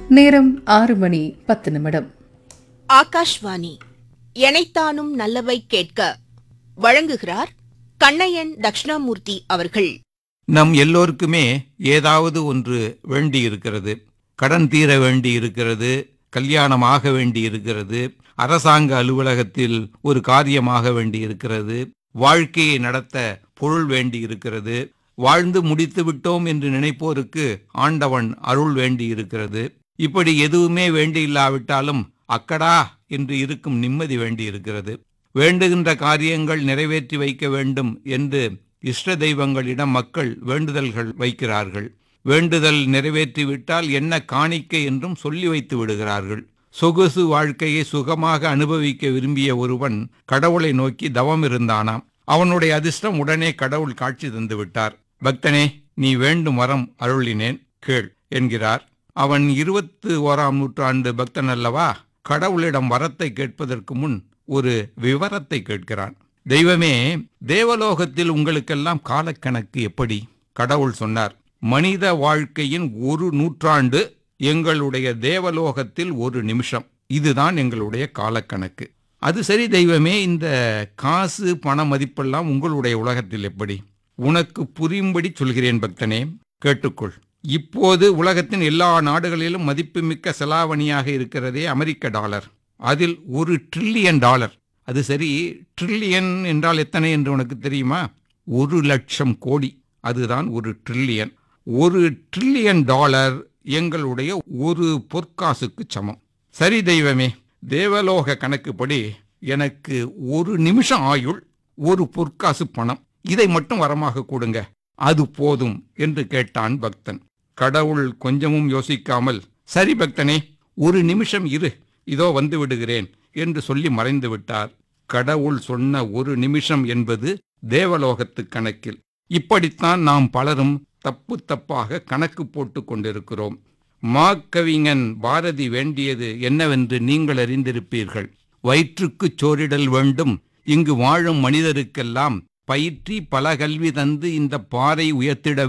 நேரம் ஆறு மணி பத்து நிமிடம் ஆகாஷ்வாணி எனைத்தானும் நல்லவை கேட்க வழங்குகிறார் கண்ணையன் தக்ஷணாமூர்த்தி அவர்கள் நம் எல்லோருக்குமே ஏதாவது ஒன்று வேண்டி இருக்கிறது கடன் தீர வேண்டி இருக்கிறது கல்யாணமாக வேண்டி இருக்கிறது அரசாங்க அலுவலகத்தில் ஒரு காரியமாக வேண்டி இருக்கிறது வாழ்க்கையை நடத்த பொருள் வேண்டி இருக்கிறது வாழ்ந்து முடித்து விட்டோம் என்று நினைப்போருக்கு ஆண்டவன் அருள் வேண்டி இருக்கிறது இப்படி எதுவுமே வேண்டி இல்லாவிட்டாலும் அக்கடா என்று இருக்கும் நிம்மதி வேண்டி இருக்கிறது வேண்டுகின்ற காரியங்கள் நிறைவேற்றி வைக்க வேண்டும் என்று இஷ்ட தெய்வங்களிடம் மக்கள் வேண்டுதல்கள் வைக்கிறார்கள் வேண்டுதல் நிறைவேற்றிவிட்டால் என்ன காணிக்கை என்றும் சொல்லி வைத்து விடுகிறார்கள் சொகுசு வாழ்க்கையை சுகமாக அனுபவிக்க விரும்பிய ஒருவன் கடவுளை நோக்கி தவம் இருந்தானாம் அவனுடைய அதிர்ஷ்டம் உடனே கடவுள் காட்சி தந்து விட்டார் பக்தனே நீ வேண்டும் வரம் அருளினேன் கேள் என்கிறார் அவன் இருபத்து ஓராம் நூற்றாண்டு பக்தன் அல்லவா கடவுளிடம் வரத்தை கேட்பதற்கு முன் ஒரு விவரத்தை கேட்கிறான் தெய்வமே தேவலோகத்தில் உங்களுக்கெல்லாம் காலக்கணக்கு எப்படி கடவுள் சொன்னார் மனித வாழ்க்கையின் ஒரு நூற்றாண்டு எங்களுடைய தேவலோகத்தில் ஒரு நிமிஷம் இதுதான் எங்களுடைய காலக்கணக்கு அது சரி தெய்வமே இந்த காசு பண மதிப்பெல்லாம் உங்களுடைய உலகத்தில் எப்படி உனக்கு புரியும்படி சொல்கிறேன் பக்தனே கேட்டுக்கொள் இப்போது உலகத்தின் எல்லா நாடுகளிலும் மதிப்புமிக்க செலாவணியாக இருக்கிறதே அமெரிக்க டாலர் அதில் ஒரு ட்ரில்லியன் டாலர் அது சரி ட்ரில்லியன் என்றால் எத்தனை என்று உனக்கு தெரியுமா ஒரு லட்சம் கோடி அதுதான் ஒரு ட்ரில்லியன் ஒரு ட்ரில்லியன் டாலர் எங்களுடைய ஒரு பொற்காசுக்கு சமம் சரி தெய்வமே தேவலோக கணக்குப்படி எனக்கு ஒரு நிமிஷம் ஆயுள் ஒரு பொற்காசு பணம் இதை மட்டும் வரமாக கொடுங்க அது போதும் என்று கேட்டான் பக்தன் கடவுள் கொஞ்சமும் யோசிக்காமல் சரி பக்தனே ஒரு நிமிஷம் இரு இதோ வந்து விடுகிறேன் என்று சொல்லி மறைந்து விட்டார் கடவுள் சொன்ன ஒரு நிமிஷம் என்பது தேவலோகத்து கணக்கில் இப்படித்தான் நாம் பலரும் தப்பு தப்பாக கணக்கு போட்டு கொண்டிருக்கிறோம் மாக்கவிஞன் பாரதி வேண்டியது என்னவென்று நீங்கள் அறிந்திருப்பீர்கள் வயிற்றுக்குச் சோறிடல் வேண்டும் இங்கு வாழும் மனிதருக்கெல்லாம் பயிற்றி பல கல்வி தந்து இந்த பாறை உயர்த்திட